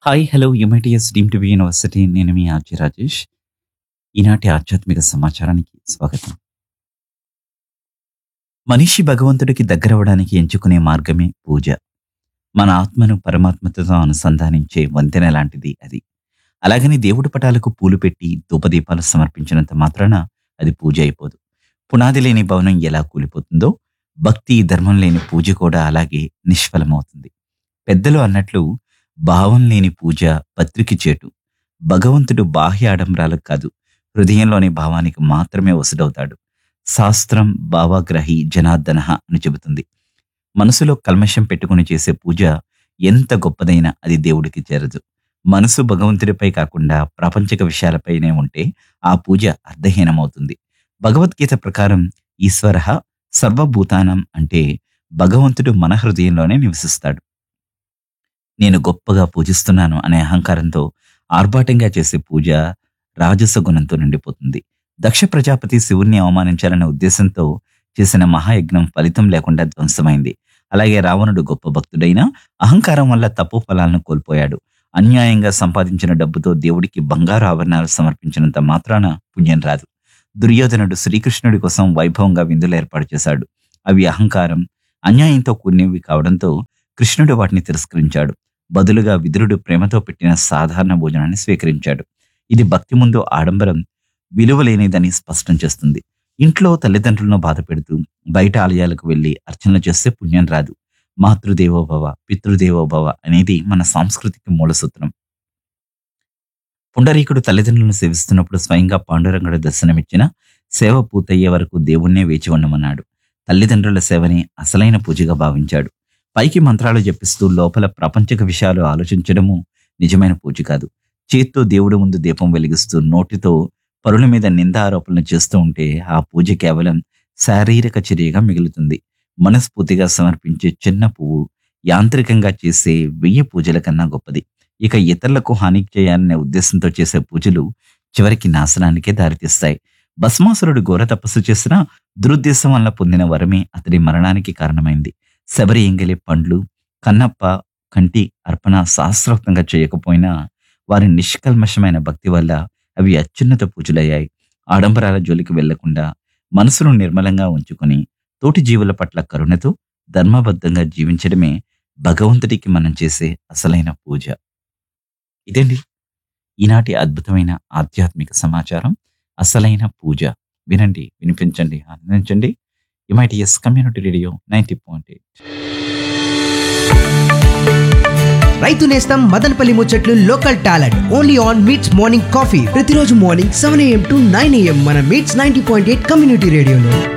hi hello యుమైటిఎస్ deem to be university నేను మీ ఆర్జీ రాజేష్ ఈనాటి ఆధ్యాత్మిక సమాచారానికి స్వాగతం మనిషి భగవంతుడికి దగ్గరవడానికి ఎంచుకునే మార్గమే పూజ మన ఆత్మను పరమాత్మతో అనుసంధానించే వంతెన లాంటిది అది అలాగని దేవుడి పటాలకు పూలు పెట్టి ధూపదీపాలు సమర్పించినంత మాత్రాన అది పూజ అయిపోదు పునాది లేని భవనం ఎలా కూలిపోతుందో భక్తి ధర్మం లేని పూజ కూడా అలాగే నిష్ఫలమవుతుంది పెద్దలు అన్నట్లు భావం లేని పూజ పత్రికి చేటు భగవంతుడు బాహ్య ఆడంబరాలకు కాదు హృదయంలోని భావానికి మాత్రమే వసుడవుతాడు శాస్త్రం భావగ్రహి జనార్దన అని చెబుతుంది మనసులో కల్మషం పెట్టుకుని చేసే పూజ ఎంత గొప్పదైనా అది దేవుడికి చేరదు మనసు భగవంతుడిపై కాకుండా ప్రాపంచిక విషయాలపైనే ఉంటే ఆ పూజ అర్ధహీనమవుతుంది భగవద్గీత ప్రకారం ఈశ్వర సర్వభూతానం అంటే భగవంతుడు మన హృదయంలోనే నివసిస్తాడు నేను గొప్పగా పూజిస్తున్నాను అనే అహంకారంతో ఆర్భాటంగా చేసే పూజ రాజస గుణంతో నిండిపోతుంది దక్ష ప్రజాపతి శివుణ్ణి అవమానించాలనే ఉద్దేశంతో చేసిన మహాయజ్ఞం ఫలితం లేకుండా ధ్వంసమైంది అలాగే రావణుడు గొప్ప భక్తుడైనా అహంకారం వల్ల తప్పు ఫలాలను కోల్పోయాడు అన్యాయంగా సంపాదించిన డబ్బుతో దేవుడికి బంగారు ఆభరణాలు సమర్పించినంత మాత్రాన పుణ్యం రాదు దుర్యోధనుడు శ్రీకృష్ణుడి కోసం వైభవంగా విందులు ఏర్పాటు చేశాడు అవి అహంకారం అన్యాయంతో కూడినవి కావడంతో కృష్ణుడు వాటిని తిరస్కరించాడు బదులుగా విదురుడు ప్రేమతో పెట్టిన సాధారణ భోజనాన్ని స్వీకరించాడు ఇది భక్తి ముందు ఆడంబరం విలువలేనిదని స్పష్టం చేస్తుంది ఇంట్లో తల్లిదండ్రులను బాధ పెడుతూ బయట ఆలయాలకు వెళ్లి అర్చనలు చేస్తే పుణ్యం రాదు మాతృదేవోభవ పితృదేవోభవ అనేది మన సాంస్కృతిక మూలసూత్రం పుండరీకుడు తల్లిదండ్రులను సేవిస్తున్నప్పుడు స్వయంగా పాండురంగుడు దర్శనమిచ్చిన సేవ పూర్తయ్యే వరకు దేవుణ్ణే వేచి ఉండమన్నాడు తల్లిదండ్రుల సేవని అసలైన పూజగా భావించాడు పైకి మంత్రాలు జపిస్తూ లోపల ప్రపంచక విషయాలు ఆలోచించడము నిజమైన పూజ కాదు చేత్తో దేవుడి ముందు దీపం వెలిగిస్తూ నోటితో పరుల మీద నింద ఆరోపణలు చేస్తూ ఉంటే ఆ పూజ కేవలం శారీరక చర్యగా మిగులుతుంది మనస్ఫూర్తిగా సమర్పించే చిన్న పువ్వు యాంత్రికంగా చేసే వెయ్యి పూజల కన్నా గొప్పది ఇక ఇతరులకు హాని చేయాలనే ఉద్దేశంతో చేసే పూజలు చివరికి నాశనానికే దారితీస్తాయి భస్మాసురుడు ఘోర తపస్సు చేసిన దురుద్దేశం వల్ల పొందిన వరమే అతడి మరణానికి కారణమైంది శబరి ఎంగలి పండ్లు కన్నప్ప కంటి అర్పణ శాస్త్రోక్తంగా చేయకపోయినా వారి నిష్కల్మషమైన భక్తి వల్ల అవి అత్యున్నత పూజలయ్యాయి ఆడంబరాల జోలికి వెళ్లకుండా మనసును నిర్మలంగా ఉంచుకొని తోటి జీవుల పట్ల కరుణతో ధర్మబద్ధంగా జీవించడమే భగవంతుడికి మనం చేసే అసలైన పూజ ఇదండి ఈనాటి అద్భుతమైన ఆధ్యాత్మిక సమాచారం అసలైన పూజ వినండి వినిపించండి ఆనందించండి MITS community radio ninety point eight రైతు నేస్తం మదనపల్లి ముచ్చట్లు local talent only on MITS morning coffee ప్రతిరోజు morning seven AM to nine AM మన MITS ninety point eight community రేడియోలో